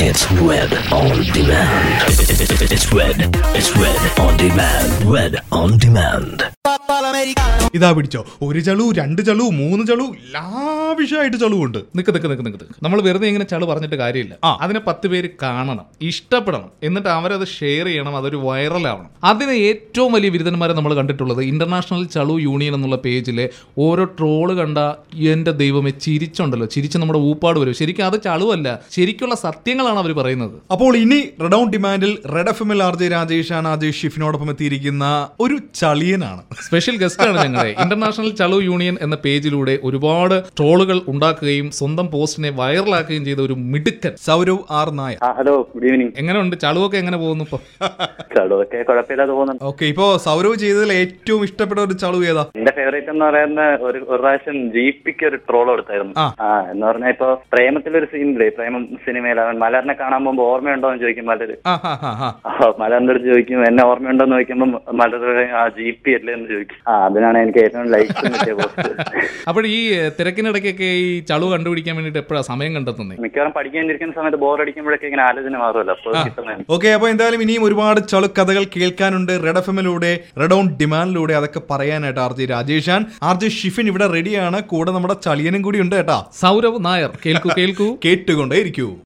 It's Red on Demand. It's Red. It's Red on Demand. Red on Demand. ഇതാ പിടിച്ചോ ഒരു ചളു രണ്ട് ചളു മൂന്ന് ചളു ലാവിഷായിട്ട് ചളുവുണ്ട് നിക്ക് നിക്ക് നിക്ക് നിക്ക് നിക്ക്. നമ്മൾ വെറുതെ ഇങ്ങനെ ചളു പറഞ്ഞിട്ട് കാര്യമില്ല ആ. അതിനെ പത്ത് പേര് കാണണം ഇഷ്ടപ്പെടണം എന്നിട്ട് അവരത് ഷെയർ ചെയ്യണം അതൊരു വൈറലാവണം അതിന് ഏറ്റവും വലിയ ബിരുദന്മാരെ നമ്മൾ കണ്ടിട്ടുള്ളത് ഇന്റർനാഷണൽ ചളു യൂണിയൻ എന്നുള്ള പേജിലെ ഓരോ ട്രോള് കണ്ട എന്റെ ദൈവമേ ചിരിച്ചുണ്ടല്ലോ ചിരിച്ച് നമ്മുടെ ഊപ്പാട് വരും ശരിക്കും അത് ചളുവല്ല ശരിക്കുള്ള സത്യങ്ങളാണ് അവർ പറയുന്നത് അപ്പോൾ ഇനി റെഡ് ഓൺ ഡിമാൻഡിൽ റെഡ് എഫ് എമ്മിൽ ആർ ജെ രാജേഷാണ് അജയ് ഷിഫിനോടൊപ്പം എത്തിയിരിക്കുന്ന ഒരു ചളിയനാണ് സ്പെഷ്യൽ ഗസ്റ്റാണ് ഞങ്ങളുടെ ഇന്റർനാഷണൽ ചളു യൂണിയൻ എന്ന പേജിലൂടെ ഒരുപാട് ട്രോളുകൾ ഉണ്ടാക്കുകയും സ്വന്തം പോസ്റ്റിനെ വൈറലാക്കുകയും ചെയ്ത ഒരു മിടുക്കൻ സൗരവ് ആർ നായർ ആ ഹലോ ഗുഡ് ഈവനിങ് എങ്ങനെയുണ്ട് ചളുവൊക്കെ എങ്ങനെ പോകുന്നു ഇപ്പൊ ചടുവൊക്കെ കുഴപ്പമില്ലാതെ പോകുന്നുണ്ട് ഓക്കെ ഇപ്പോ സൗരവ് ചെയ്തതിൽ ഏറ്റവും ഇഷ്ടപ്പെട്ട ഒരു ചളു ഏതാ എന്റെ ഫേവറേറ്റ് എന്ന് പറയുന്ന ഒരു ഒരു പ്രാവശ്യം ജീപ്പിക്ക് ഒരു ട്രോൾ കൊടുത്തായിരുന്നു ആ. ആ എന്ന് പറഞ്ഞാൽ ഇപ്പൊ പ്രേമത്തിലൊരു സീനില്ലേ പ്രേമം സിനിമയിൽ അവൻ മലറിനെ കാണാൻ പോകുമ്പോ ഓർമ്മയുണ്ടോ എന്ന് ചോദിക്കും മലര് ആ ഹാ ഹാ ഹാ ആ, മലറിന്റെ അടുത്ത് ചോദിക്കും എന്നെ ഓർമ്മയുണ്ടോ എന്ന് ചോദിക്കുമ്പോൾ മലർ പറയും, ആ ജീപ്പി അല്ലേ എന്ന് ചോദിക്കും ആ അതിനാണ് എനിക്ക് ഏറ്റവും ലൈക്സ് കിട്ടിയ പോസ്റ്റ് അപ്പോൾ ഈ ഏഹ്, തിരക്കിനിടയ്ക്കൊക്കെ ഈ ചളു കണ്ടുപിടിക്കാൻ വേണ്ടിയിട്ട് എപ്പോഴാണ് സമയം കണ്ടെത്തുന്നത് മിക്കവാറും പഠിക്കാനിരിക്കുന്ന സമയത്ത് ബോർ അടിക്കുമ്പോഴൊക്കെ ഇങ്ങനെ ആലോചന മാറുമല്ലോ അപ്പോൾ കിട്ടുന്നതാണ് ഓക്കെ അപ്പൊ എന്തായാലും ഇനിയും ഒരുപാട് ചളു കഥകൾ കേൾക്കാനുണ്ട് റെഡ് എഫ് എമ്മിലൂടെ റെഡ് ഓൺ ഡിമാൻഡിലൂടെ അതൊക്കെ പറയാനായിട്ട് ആർ ജെ രാജേഷാൻ ആർ ജെ ഷിഫിൻ ഇവിടെ റെഡിയാണ് കൂടെ നമ്മുടെ ചളിയനും കൂടി ഉണ്ട് കേട്ടാ സൗരവ് നായർ കേൾക്കൂ കേൾക്കൂ കേട്ടുകൊണ്ടേ ഇരിക്കൂ